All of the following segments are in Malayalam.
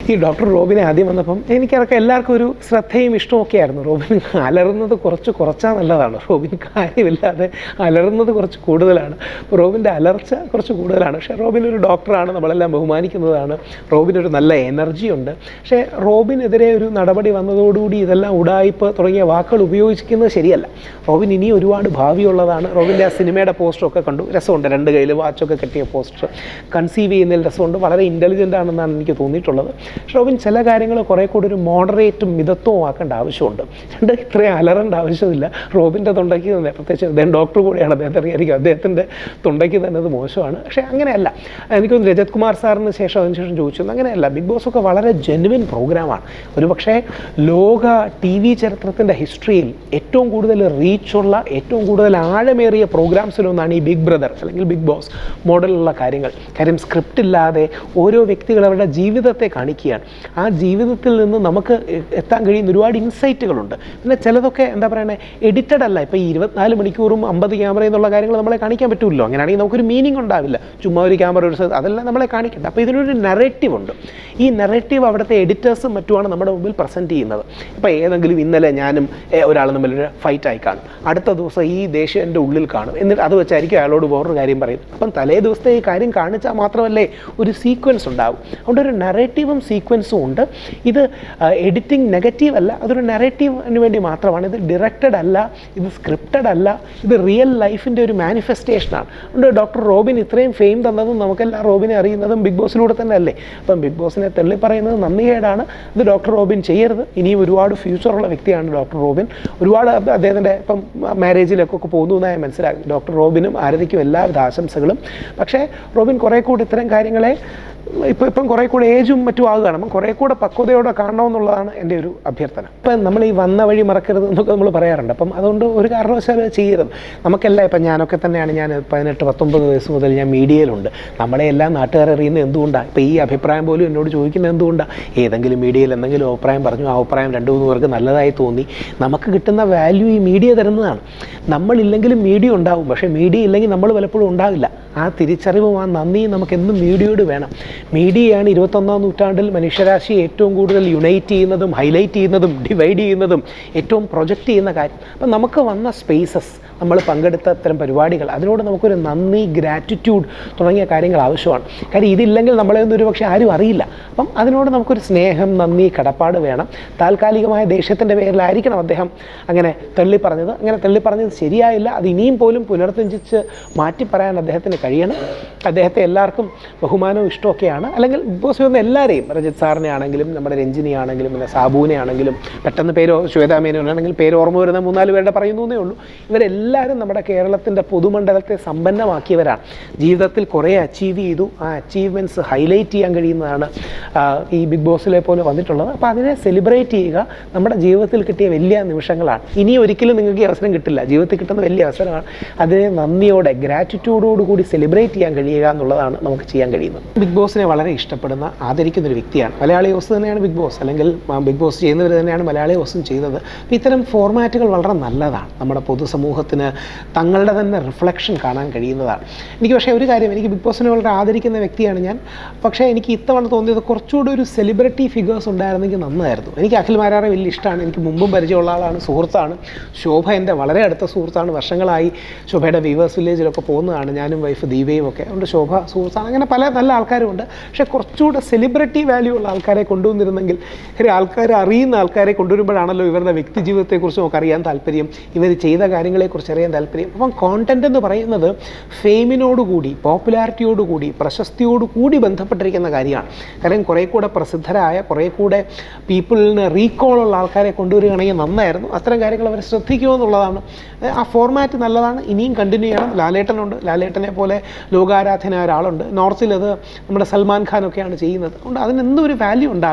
ഈ ഡോക്ടർ റോബിനെ ആദ്യം വന്നപ്പം എനിക്കതൊക്കെ എല്ലാവർക്കും ഒരു ശ്രദ്ധയും ഇഷ്ടവും ഒക്കെ ആയിരുന്നു റോബിൻ അലറുന്നത് കുറച്ച് കുറച്ചാൽ നല്ലതാണ് റോബിൻ കാര്യമില്ലാതെ അലറുന്നത് കുറച്ച് കൂടുതലാണ് അപ്പോൾ റോബിൻ്റെ അലർച്ച കുറച്ച് കൂടുതലാണ് പക്ഷേ റോബിൻ ഒരു ഡോക്ടറാണ് നമ്മളെല്ലാം ബഹുമാനിക്കുന്നതാണ് റോബിനൊരു നല്ല എനർജി ഉണ്ട് പക്ഷേ റോബിനെതിരെ ഒരു നടപടി വന്നതോടുകൂടി ഇതെല്ലാം ഉടായ്പ് തുടങ്ങിയ വാക്കുകൾ ഉപയോഗിക്കുന്നത് ശരിയല്ല റോബിൻ ഇനി ഒരുപാട് ഭാവിയുള്ളതാണ് റോബിൻ്റെ ആ സിനിമയുടെ പോസ്റ്ററൊക്കെ കണ്ടു രസമുണ്ട് രണ്ട് കയ്യിൽ വാച്ചൊക്കെ കെട്ടിയ പോസ്റ്റർ കൺസീവ് ചെയ്യുന്നതിൽ രസമുണ്ട് വളരെ ഇൻ്റലിജൻ്റ് ആണെന്നാണ് എനിക്ക് തോന്നിയിട്ടുള്ളത് പക്ഷേ റോബിൻ ചില കാര്യങ്ങൾ കുറേ കൂടി ഒരു മോഡറേറ്റും മിതത്വവും ആക്കേണ്ട ആവശ്യമുണ്ട് രണ്ട് ഇത്രയും അലറേണ്ട ആവശ്യമില്ല റോബിൻ്റെ തൊണ്ടയ്ക്ക് തന്നെ പ്രത്യേകിച്ച് അദ്ദേഹം ഡോക്ടർ കൂടിയാണ് അദ്ദേഹത്തെ അറിയായിരിക്കും അദ്ദേഹത്തിൻ്റെ തൊണ്ടയ്ക്ക് തന്നെ അത് മോശമാണ് പക്ഷേ അങ്ങനെയല്ല എനിക്കൊന്ന് രജത് കുമാർ സാറിന് ശേഷം അതിനുശേഷം ചോദിച്ചു അങ്ങനെയല്ല ബിഗ് ബോസ് ഒക്കെ വളരെ ജെനുവിൻ പ്രോഗ്രാമാണ് ഒരു പക്ഷേ ലോക ടി വി ചരിത്രത്തിൻ്റെ ഹിസ്റ്ററിയിൽ ഏറ്റവും കൂടുതൽ റീച്ചുള്ള ഏറ്റവും കൂടുതൽ ആഴമേറിയ പ്രോഗ്രാംസിലൊന്നാണ് ഈ ബിഗ് ബ്രദർ അല്ലെങ്കിൽ ബിഗ് ബോസ് മോഡലുള്ള കാര്യങ്ങൾ കാര്യം സ്ക്രിപ്റ്റ് ഇല്ലാതെ ഓരോ വ്യക്തികൾ അവരുടെ ജീവിതത്തെ കാണിക്കുകയാണ് ആ ജീവിതത്തിൽ നിന്ന് നമുക്ക് എ- എത്താൻ കഴിയുന്ന ഒരുപാട് ഇൻസൈറ്റുകളുണ്ട് പിന്നെ ചിലതൊക്കെ എന്താ പറയുന്നത് എഡിറ്റഡ് അല്ല ഇപ്പോൾ ഈ ഇരുപത്തിനാല് മണിക്കൂറും അമ്പത് ക്യാമറ എന്നുള്ള കാര്യങ്ങൾ നമ്മളെ കാണിക്കാൻ പറ്റുമല്ലോ അങ്ങനെയാണെങ്കിൽ നമുക്കൊരു മീനിങ് ഉണ്ടാവില്ല ചുമ്മാ ഒരു ക്യാമറ ഒരു സ്ഥലത്ത് അതെല്ലാം നമ്മളെ കാണിക്കണ്ട അപ്പോൾ ഇതിനൊരു നെറേറ്റീവ് ഉണ്ട് ഈ നെറേറ്റീവ് അവിടുത്തെ എഡിറ്റേഴ്സും മറ്റുമാണ് നമ്മുടെ മുമ്പിൽ പ്രസൻറ്റ് ചെയ്യുന്നത് ഇപ്പോൾ ഏതെങ്കിലും ഇന്നലെ ഞാനും ഏ, ഒരാളും തമ്മിലൊരു ഫൈറ്റ് ആയി കാണും അടുത്ത ദിവസം ഈ ദേഷ്യം എൻ്റെ ഉള്ളിൽ കാണും എന്നിട്ട് അത് വെച്ചായിരിക്കും അയാളോട് വേറൊരു കാര്യം പറയും അപ്പം തലേ ദിവസത്തെ ഈ കാര്യം കാണിച്ചാൽ മാത്രമല്ലേ ഒരു സീക്വൻസ് ഉണ്ടാവും അതുകൊണ്ട് ഒരു നെറേറ്റീവും സീക്വൻസും ഉണ്ട് ഇത് എഡിറ്റിംഗ് നെഗറ്റീവ് അല്ല അതൊരു നെറേറ്റീവിന് വേണ്ടി മാത്രമാണ് ഇത് ഡിറക്റ്റഡ് അല്ല ഇത് സ്ക്രിപ്റ്റഡ് അല്ല ഇത് റിയൽ ലൈഫിൻ്റെ ഒരു മാനിഫെസ്റ്റേഷനാണ് അതുകൊണ്ട് ഡോക്ടർ റോബിൻ ഇത്രയും ഫെയിം തന്നതും നമുക്കെല്ലാം റോബിനെ അറിയുന്നതും ബിഗ് ബോസിലൂടെ തന്നെ അല്ലേ അപ്പം ബിഗ് ബോസിനെ തള്ളി പറയുന്നത് നന്ദികേടാണ് ഇത് ഡോക്ടർ റോബിൻ ചെയ്യരുത് ഇനിയും ഒരുപാട് ഫ്യൂച്ചറുള്ള വ്യക്തിയാണ് ഡോക്ടർ റോബിൻ ഒരുപാട് അദ്ദേഹത്തിൻ്റെ ഇപ്പം മാരേജിലേക്കൊക്കെ പോകുന്നു എന്നായി മനസ്സിലാക്കി ഡോക്ടർ റോബിനും ആരതിക്കും എല്ലാവിധ ആശംസകളും പക്ഷേ റോബിൻ കുറേ കൂടി ഇത്തരം കാര്യങ്ങളെ ഇപ്പോൾ ഇപ്പം കുറേ കൂടെ ഏജും മറ്റും ആകുകയാണ് അപ്പം കുറേ കൂടെ പക്വതയോടെ കാണണമെന്നുള്ളതാണ് എൻ്റെ ഒരു അഭ്യർത്ഥന ഇപ്പം നമ്മൾ ഈ വന്ന വഴി മറക്കരുത് എന്നൊക്കെ നമ്മൾ പറയാറുണ്ട് അപ്പം അതുകൊണ്ട് ഒരു കാരണവശാലും അത് ചെയ്യരുത് നമുക്കെല്ലാം ഇപ്പം ഞാനൊക്കെ തന്നെയാണ് ഞാൻ പതിനെട്ട് പത്തൊമ്പത് വയസ്സ് മുതൽ ഞാൻ മീഡിയയിലുണ്ട് നമ്മളെ എല്ലാം നാട്ടുകാർ അറിയുന്നത് എന്തുകൊണ്ടാണ് ഇപ്പോൾ ഈ അഭിപ്രായം പോലും എന്നോട് ചോദിക്കുന്നത് എന്തുകൊണ്ടാണ് ഏതെങ്കിലും മീഡിയയിൽ എന്തെങ്കിലും അഭിപ്രായം പറഞ്ഞു ആ അഭിപ്രായം രണ്ട് മൂന്ന് പേർക്ക് നല്ലതായി തോന്നി നമുക്ക് കിട്ടുന്ന വാല്യൂ ഈ മീഡിയ തരുന്നതാണ് നമ്മളില്ലെങ്കിലും മീഡിയ ഉണ്ടാവും പക്ഷേ മീഡിയ ഇല്ലെങ്കിൽ നമ്മൾ പലപ്പോഴും ഉണ്ടാവില്ല ആ തിരിച്ചറിവും ആ നന്ദിയും നമുക്ക് എന്നും മീഡിയയോട് വേണം മീഡിയയാണ് ഇരുപത്തൊന്നാം നൂറ്റാണ്ടിൽ മനുഷ്യരാശിയെ ഏറ്റവും കൂടുതൽ യുണൈറ്റ് ചെയ്യുന്നതും ഹൈലൈറ്റ് ചെയ്യുന്നതും ഡിവൈഡ് ചെയ്യുന്നതും ഏറ്റവും പ്രൊജക്റ്റ് ചെയ്യുന്ന കാര്യം അപ്പം നമുക്ക് വന്ന സ്പേസസ് നമ്മൾ പങ്കെടുത്ത അത്തരം പരിപാടികൾ അതിനോട് നമുക്കൊരു നന്ദി ഗ്രാറ്റിറ്റ്യൂഡ് തുടങ്ങിയ കാര്യങ്ങൾ ആവശ്യമാണ് കാര്യം ഇതില്ലെങ്കിൽ നമ്മളെ ഒന്നും ഒരു പക്ഷേ ആരും അറിയില്ല അപ്പം അതിനോട് നമുക്കൊരു സ്നേഹം നന്ദി കടപ്പാട് വേണം താൽക്കാലികമായ ദേഷ്യത്തിൻ്റെ പേരിലായിരിക്കണം അദ്ദേഹം അങ്ങനെ തള്ളി പറഞ്ഞത് അങ്ങനെ തള്ളി പറഞ്ഞത് ശരിയായില്ല അത് ഇനിയും പോലും പുനർത്തഞ്ചിച്ച് മാറ്റി പറയാൻ അദ്ദേഹത്തിന് കഴിയണം അദ്ദേഹത്തെ എല്ലാവർക്കും ബഹുമാനവും ഇഷ്ടമൊക്കെയാണ് അല്ലെങ്കിൽ ബിഗ് ബോസ് വന്ന എല്ലാവരെയും രജിത് സാറിനെ ആണെങ്കിലും നമ്മുടെ രഞ്ജിനി ആണെങ്കിലും പിന്നെ സാബുവിനെ ആണെങ്കിലും പെട്ടെന്ന് പേര് ശ്വേതാ മേനോനാണെങ്കിൽ പേര് ഓർമ്മ വരുന്ന മൂന്നാല് പേരുടെ പറയുന്നേ ഉള്ളൂ ഇവരെല്ലാവരും നമ്മുടെ കേരളത്തിൻ്റെ പൊതുമണ്ഡലത്തെ സമ്പന്നമാക്കിയവരാണ് ജീവിതത്തിൽ കുറേ അച്ചീവ് ചെയ്തു ആ അച്ചീവ്മെൻറ്റ്സ് ഹൈലൈറ്റ് ചെയ്യാൻ കഴിയുന്നതാണ് ആ, ഈ ബിഗ് ബോസിലെ പോലെ വന്നിട്ടുള്ളത് അപ്പോൾ അതിനെ സെലിബ്രേറ്റ് ചെയ്യുക നമ്മുടെ ജീവിതത്തിൽ കിട്ടിയ വലിയ നിമിഷങ്ങളാണ് ഇനി ഒരിക്കലും നിങ്ങൾക്ക് ഈ അവസരം കിട്ടില്ല ജീവിതത്തിൽ കിട്ടുന്ന വലിയ അവസരമാണ് അതിനെ നന്ദിയോടെ ഗ്രാറ്റിറ്റ്യൂഡോട് കൂടി സെലിബ്രേറ്റ് ചെയ്യാൻ കഴിയുക എന്നുള്ളതാണ് നമുക്ക് ചെയ്യാൻ കഴിയുന്നത് ബിഗ് ബോസിനെ വളരെ ഇഷ്ടപ്പെടുന്ന ആദരിക്കുന്ന ഒരു വ്യക്തിയാണ് മലയാളി ഹൗസ് തന്നെയാണ് ബിഗ് ബോസ് അല്ലെങ്കിൽ ആ, ബിഗ് ബോസ് ചെയ്യുന്നവർ തന്നെയാണ് മലയാളി ഹൗസും ചെയ്തത് അപ്പോൾ ഇത്തരം ഫോർമാറ്റുകൾ വളരെ നല്ലതാണ് നമ്മുടെ പൊതുസമൂഹത്തിന് തങ്ങളുടെ തന്നെ റിഫ്ലക്ഷൻ കാണാൻ കഴിയുന്നതാണ് എനിക്ക് പക്ഷേ ഒരു കാര്യം എനിക്ക് ബിഗ് ബോസിനെ വളരെ ആദരിക്കുന്ന വ്യക്തിയാണ് ഞാൻ പക്ഷേ എനിക്ക് ഇത്തവണ തോന്നിയത് കുറച്ചുകൂടി ഒരു സെലിബ്രിറ്റി ഫിഗേഴ്സ് ഉണ്ടായിരുന്നെങ്കിൽ നന്നായിരുന്നു എനിക്ക് അഖിൽ മാരാറെ വലിയ ഇഷ്ടമാണ് എനിക്ക് മുമ്പും പരിചയമുള്ള ആളാണ് സുഹൃത്താണ് ശോഭ എൻ്റെ വളരെ അടുത്ത സുഹൃത്താണ് വർഷങ്ങളായി ശോഭയുടെ വീവേഴ്സ് വില്ലേജിലൊക്കെ പോകുന്നതാണ് ഞാനും വൈഫ് ദീപയും ഒക്കെ അതുകൊണ്ട് ശോഭ സുഹൃത്താണ് അങ്ങനെ പല നല്ല ആൾക്കാരുമുണ്ട് പക്ഷേ കുറച്ചുകൂടെ സെലിബ്രിറ്റി വാല്യൂ ഉള്ള ആൾക്കാരെ കൊണ്ടുവന്നിരുന്നെങ്കിൽ ഒരു ആൾക്കാർ അറിയുന്ന ആൾക്കാരെ കൊണ്ടുവരുമ്പോഴാണല്ലോ ഇവരുടെ വ്യക്തി ജീവിതത്തെക്കുറിച്ച് നമുക്ക് അറിയാൻ താല്പര്യം ഇവർ ചെയ്ത കാര്യങ്ങളെക്കുറിച്ച് അറിയാൻ താല്പര്യം അപ്പം കോണ്ടന്റ് എന്ന് പറയുന്നത് ഫെയിമിനോടുകൂടി പോപ്പുലാരിറ്റിയോടുകൂടി പ്രശസ്തിയോടുകൂടി ബന്ധപ്പെട്ടിരിക്കുന്ന കാര്യമാണ് കാരണം കുറേ കൂടെ പ്രസിദ്ധരായ കുറേ കൂടെ പീപ്പിളിന് റീകോളുള്ള ആൾക്കാരെ കൊണ്ടുവരികയാണെങ്കിൽ നന്നായിരുന്നു അത്തരം കാര്യങ്ങൾ അവർ ശ്രദ്ധിക്കുമോ എന്നുള്ളതാണ് ഏ, ആ ഫോർമാറ്റ് നല്ലതാണ് ഇനിയും കണ്ടിന്യൂ ചെയ്യണം ലാലേട്ടനുണ്ട് ലാലേട്ടനെ പോലെ ലോകാരാധന ഒരാളുണ്ട് നോർത്തിൽ അത് നമ്മുടെ സൽമാൻ ഖാനൊക്കെയാണ് ചെയ്യുന്നത് അതുകൊണ്ട് അതിനെന്നും ഒരു വാല്യൂ ഉണ്ടാകും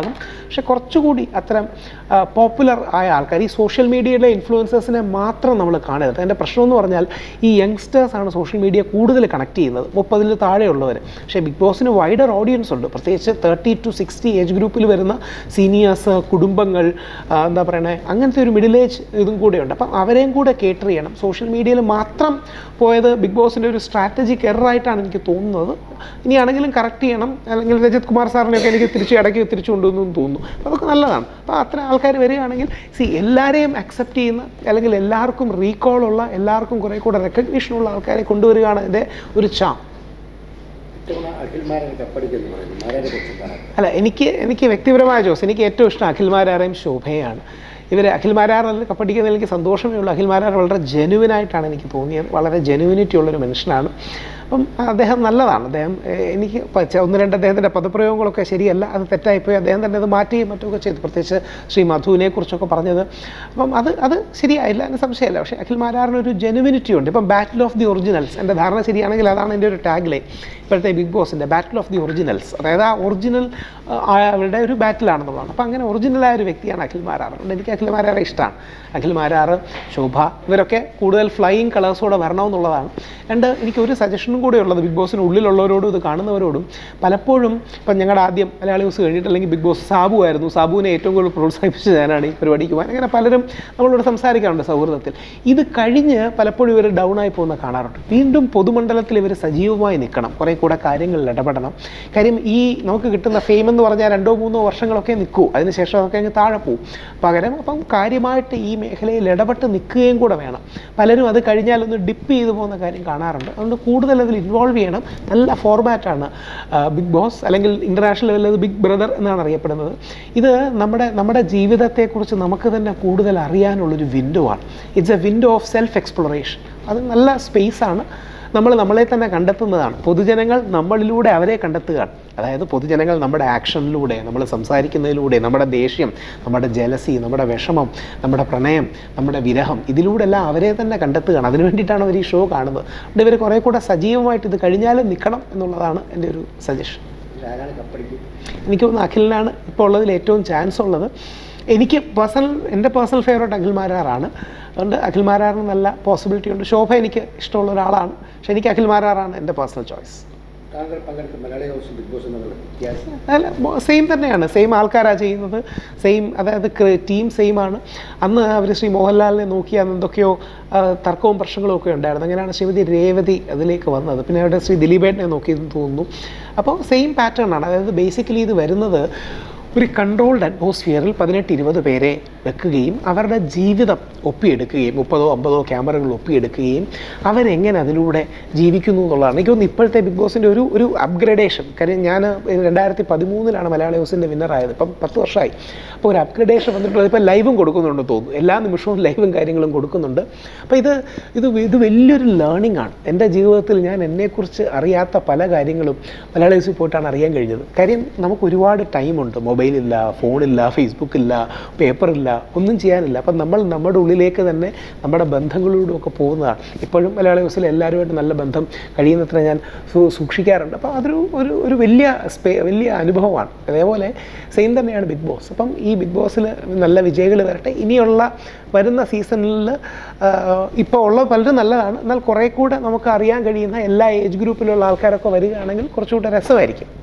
പക്ഷെ കുറച്ചുകൂടി അത്തരം പോപ്പുലർ ആയ ആൾക്കാർ ഈ സോഷ്യൽ മീഡിയയിലെ ഇൻഫ്ലുവൻസേഴ്സിനെ മാത്രം നമ്മൾ കാണരുത് അതിൻ്റെ പ്രശ്നം എന്ന് പറഞ്ഞാൽ ഈ യങ്സ്റ്റേഴ്സ് ആണ് സോഷ്യൽ മീഡിയ കൂടുതൽ കണക്ട് ചെയ്യുന്നത് മുപ്പതിൽ താഴെയുള്ളവർ പക്ഷേ ബിഗ് ബോസിന് വൈഡർ ഓഡിയൻസ് ഉണ്ട് പ്രത്യേകിച്ച് തേർട്ടി ടു സിക്സ്റ്റി ഏജ് ഗ്രൂപ്പിൽ വരുന്ന സീനിയേഴ്സ് കുടുംബങ്ങൾ ആ, എന്താ പറയണേ അങ്ങനത്തെ ഒരു മിഡിൽ ഏജ് ഇതും കൂടെയുണ്ട് അപ്പം അവരെയും കൂടെ കേറ്റർ ചെയ്യണം സോഷ്യൽ മീഡിയയിൽ മാത്രം പോയത് ബിഗ് ബോസിൻ്റെ ഒരു സ്ട്രാറ്റജിക് എററായിട്ടാണ് എനിക്ക് തോന്നുന്നത് ഇനിയാണെങ്കിലും കറക്റ്റ് ചെയ്യണം അല്ലെങ്കിൽ രജത് കുമാർ സാറിനെയൊക്കെ എനിക്ക് തിരിച്ച് ഇടയ്ക്ക് തിരിച്ചു കൊണ്ടുവന്നു തോന്നുന്നു അപ്പോൾ അതൊക്കെ നല്ലതാണ് അപ്പോൾ അത്ര ആൾക്കാർ വരികയാണെങ്കിൽ സി എല്ലാവരെയും അക്സെപ്റ്റ് ചെയ്യുന്ന അല്ലെങ്കിൽ എല്ലാവർക്കും റീകോൾ ഉള്ള എല്ലാവർക്കും കുറേ കൂടെ റെക്കഗ്നീഷൻ ഉള്ള ആൾക്കാരെ കൊണ്ടുവരികയാണ് ഇതിൻ്റെ ഒരു ചാം ഇത്തവണ അഖിൽമാരെ കപ്പടിക്കുന്നു പറയുന്നു മാരെ കുറിച്ച് എന്താണ് അല്ല എനിക്ക് എനിക്ക് വ്യക്തിപരമായ ജോസ് എനിക്ക് ഏറ്റവും ഇഷ്ടം അഖിൽമാരാറേയും ശോഭയാണ് ഇവർ അഖിൽമാരാറിൽ കപ്പടിക്കുന്നതിൽ എനിക്ക് സന്തോഷമേ ഉള്ളൂ അഖിൽമാരാർ വളരെ ജെനുവിനായിട്ടാണ് എനിക്ക് തോന്നിയത് വളരെ ജെനുവിനിറ്റി ഉള്ളൊരു മനുഷ്യനാണ് അപ്പം അദ്ദേഹം നല്ലതാണ് അദ്ദേഹം ഏഹ്, എനിക്ക് പ- ചെ- ഒന്ന് രണ്ട് അദ്ദേഹത്തിൻ്റെ പദപ്രയോഗങ്ങളൊക്കെ ശരിയല്ല അത് തെറ്റായിപ്പോയി അദ്ദേഹം തന്നെ അത് മാറ്റുകയും മറ്റുമൊക്കെ ചെയ്തു പ്രത്യേകിച്ച് ശ്രീ മധുവിനെ കുറിച്ചൊക്കെ പറഞ്ഞത് അപ്പം അത് അത് ശരിയായില്ല എന്ന് സംശയമില്ല പക്ഷേ അഖിൽ മാരാറിന് ഒരു ജെനുവിനിറ്റി ഉണ്ട് ഇപ്പം ബാറ്റിൽ ഓഫ് ദി ഒറിജിനൽസ് എൻ്റെ ധാരണ ശരിയാണെങ്കിൽ അതാണ് എൻ്റെ ഒരു ടാഗ് ലൈൻ ഇപ്പോഴത്തെ ബിഗ് ബോസിൻ്റെ ബാറ്റിൽ ഓഫ് ദി ഒറിജിനൽസ് അതായത് ആ ഒറിജിനൽ അവരുടെ ഒരു ബാറ്റിലാണെന്നുള്ളതാണ് അപ്പോൾ അങ്ങനെ ഒറിജിനലായ ഒരു വ്യക്തിയാണ് അഖിൽ മാരാർ അതുകൊണ്ട് എനിക്ക് അഖിൽ മാരാറെ ഇഷ്ടമാണ് അഖിൽ മാരാർ ശോഭ ഇവരൊക്കെ കൂടുതൽ ഫ്ലൈയിങ് കളേഴ്സോടെ വരണമെന്നുള്ളതാണ് രണ്ട് എനിക്ക് ഒരു സജഷനും കൂടെ ഉള്ളത് ബിഗ് ബോസിന് ഉള്ളിലുള്ളവരോടും ഇത് കാണുന്നവരോടും പലപ്പോഴും ഇപ്പം ഞങ്ങളുടെ ആദ്യം മലയാളി ന്യൂസ് കഴിഞ്ഞിട്ട് അല്ലെങ്കിൽ ബിഗ് ബോസ് സാബു ആയിരുന്നു സാബുവിനെ ഏറ്റവും കൂടുതൽ പ്രോത്സാഹിപ്പിച്ച ഞാനാണ് ഈ പരിപാടിക്ക് പോകാൻ അങ്ങനെ പലരും നമ്മളോട് സംസാരിക്കാറുണ്ട് സൗഹൃദത്തിൽ ഇത് കഴിഞ്ഞ് പലപ്പോഴും ഇവർ ഡൗൺ ആയി പോകുന്ന കാണാറുണ്ട് വീണ്ടും പൊതുമണ്ഡലത്തിൽ ഇവർ സജീവമായി നിൽക്കണം കുറേ കൂടെ കാര്യങ്ങളിൽ ഇടപെടണം കാര്യം ഈ നമുക്ക് കിട്ടുന്ന ഫെയിം എന്ന് പറഞ്ഞാൽ രണ്ടോ മൂന്നോ വർഷങ്ങളൊക്കെ നിൽക്കൂ അതിനുശേഷം അതൊക്കെ അങ്ങ് താഴെ പോകും പകരം അപ്പം കാര്യമായിട്ട് ഈ മേഖലയിൽ ഇടപെട്ട് നിൽക്കുകയും കൂടെ വേണം പലരും അത് കഴിഞ്ഞാൽ ഒന്ന് ഡിപ്പ് ചെയ്തു പോകുന്ന കാര്യം കാണാറുണ്ട് അതുകൊണ്ട് കൂടുതൽ അതിൽ ഇൻവോൾവ് ചെയ്യണം നല്ല ഫോർമാറ്റാണ് ബിഗ് ബോസ് അല്ലെങ്കിൽ ഇൻ്റർനാഷണൽ ലെവലിൽ അത് ബിഗ് ബ്രദർ എന്നാണ് അറിയപ്പെടുന്നത് ഇത് നമ്മുടെ നമ്മുടെ ജീവിതത്തെക്കുറിച്ച് നമുക്ക് തന്നെ കൂടുതൽ അറിയാനുള്ളൊരു വിൻഡോ ആണ് it's a window of self exploration അത് നല്ല സ്പേസാണ് നമ്മൾ നമ്മളെ തന്നെ കണ്ടെത്തുന്നതാണ് പൊതുജനങ്ങൾ നമ്മളിലൂടെ അവരെ കണ്ടെത്തുകയാണ് അതായത് പൊതുജനങ്ങൾ നമ്മുടെ ആക്ഷനിലൂടെ നമ്മൾ സംസാരിക്കുന്നതിലൂടെ നമ്മുടെ ദേഷ്യം നമ്മുടെ ജലസി നമ്മുടെ വിഷമം നമ്മുടെ പ്രണയം നമ്മുടെ വിരഹം ഇതിലൂടെ എല്ലാം അവരെ തന്നെ കണ്ടെത്തുകയാണ് അതിനു വേണ്ടിയിട്ടാണ് അവർ ഈ ഷോ കാണുന്നത് അതുകൊണ്ട് ഇവർ കുറേ കൂടെ സജീവമായിട്ട് ഇത് കഴിഞ്ഞാലും നിൽക്കണം എന്നുള്ളതാണ് എൻ്റെ ഒരു സജഷൻ ആരാണ് കപ്പടിക്കും എനിക്ക് തോന്നുന്നു അഖിലിനാണ് ഇപ്പോൾ ഉള്ളതിൽ ഏറ്റവും ചാൻസ് ഉള്ളത് എനിക്ക് പേഴ്സണൽ എൻ്റെ പേഴ്സണൽ ഫേവറേറ്റ് അഖിൽ മാരാറാണ് അതുകൊണ്ട് അഖിൽ മാരാറിന് നല്ല പോസിബിലിറ്റി ഉണ്ട് ശോഭ എനിക്ക് ഇഷ്ടമുള്ള ഒരാളാണ് പക്ഷേ എനിക്ക് അഖിൽ മാരാറാണ് എൻ്റെ പേഴ്സണൽ ചോയ്സ് താങ്കൾ പങ്കെടുത്ത മലയാളി ഹൗസ് ബിഗ് ബോസ് എന്നുള്ള വ്യത്യാസം അല്ല സെയിം തന്നെയാണ് സെയിം ആൾക്കാരാണ് ചെയ്യുന്നത് സെയിം അതായത് ടീം സെയിം ആണ് അന്ന് അവർ ശ്രീ മോഹൻലാലിനെ നോക്കി അന്ന് എന്തൊക്കെയോ ആ, തർക്കവും പ്രശ്നങ്ങളും ഒക്കെ ഉണ്ടായിരുന്നു അങ്ങനെയാണ് ശ്രീമതി രേവതി അതിലേക്ക് വന്നത് പിന്നെ അവിടെ ശ്രീ ദിലീപേട്ടനെ നോക്കിയെന്ന് തോന്നുന്നു അപ്പോൾ സെയിം പാറ്റേൺ ആണ് അതായത് ബേസിക്കലി ഇത് വരുന്നത് ഒരു കൺട്രോൾഡ് അറ്റ്മോസ്ഫിയറിൽ പതിനെട്ട് ഇരുപത് പേരെ വെക്കുകയും അവരുടെ ജീവിതം ഒപ്പിയെടുക്കുകയും മുപ്പതോ അമ്പതോ ക്യാമറകൾ ഒപ്പിയെടുക്കുകയും അവരെങ്ങനെ അതിലൂടെ ജീവിക്കുന്നു എന്നുള്ളതാണ് എനിക്ക് തോന്നുന്നു ഇപ്പോഴത്തെ ബിഗ് ബോസിൻ്റെ ഒരു ഒരു അപ്ഗ്രഡേഷൻ കാര്യം ഞാൻ രണ്ടായിരത്തി പതിമൂന്നിലാണ് മലയാള ഹൗസിൻ്റെ വിന്നറായത് ഇപ്പം പത്ത് വർഷമായി അപ്പോൾ ഒരു അപ്ഗ്രഡേഷൻ വന്നിട്ടുള്ളത് ഇപ്പോൾ ലൈവും കൊടുക്കുന്നുണ്ട് തോന്നുന്നു എല്ലാ നിമിഷവും ലൈവും കാര്യങ്ങളും കൊടുക്കുന്നുണ്ട് അപ്പോൾ ഇത് ഇത് ഇത് വലിയൊരു ലേണിംഗ് ആണ് എൻ്റെ ജീവിതത്തിൽ ഞാൻ എന്നെക്കുറിച്ച് അറിയാത്ത പല കാര്യങ്ങളും മലയാള ഹൗസിൽ പോയിട്ടാണ് അറിയാൻ കഴിഞ്ഞത് കാര്യം നമുക്ക് ഒരുപാട് ടൈമുണ്ട് മൊബൈലില്ല ഫോണില്ല ഫേസ്ബുക്കില്ല പേപ്പറില്ല ഒന്നും ചെയ്യാനില്ല അപ്പം നമ്മൾ നമ്മുടെ ഉള്ളിലേക്ക് തന്നെ നമ്മുടെ ബന്ധങ്ങളിലൂടെ ഒക്കെ പോകുന്നതാണ് ഇപ്പോഴും മലയാള ഹൗസിൽ എല്ലാവരുമായിട്ട് നല്ല ബന്ധം കഴിയുന്നത്ര ഞാൻ സൂ- സൂക്ഷിക്കാറുണ്ട് അപ്പോൾ അതൊരു ഒരു ഒരു വലിയ സ്പേ വലിയ അനുഭവമാണ് അതേപോലെ സെയിം തന്നെയാണ് ബിഗ് ബോസ് അപ്പം ഈ ബിഗ് ബോസിൽ നല്ല വിജയികൾ വരട്ടെ ഇനിയുള്ള വരുന്ന സീസണിൽ ഇപ്പോൾ ഉള്ള പലരും നല്ലതാണ് എന്നാൽ കുറേ കൂടെ നമുക്ക് അറിയാൻ കഴിയുന്ന എല്ലാ ഏജ് ഗ്രൂപ്പിലുള്ള ആൾക്കാരൊക്കെ വരികയാണെങ്കിൽ കുറച്ചുകൂടെ രസമായിരിക്കും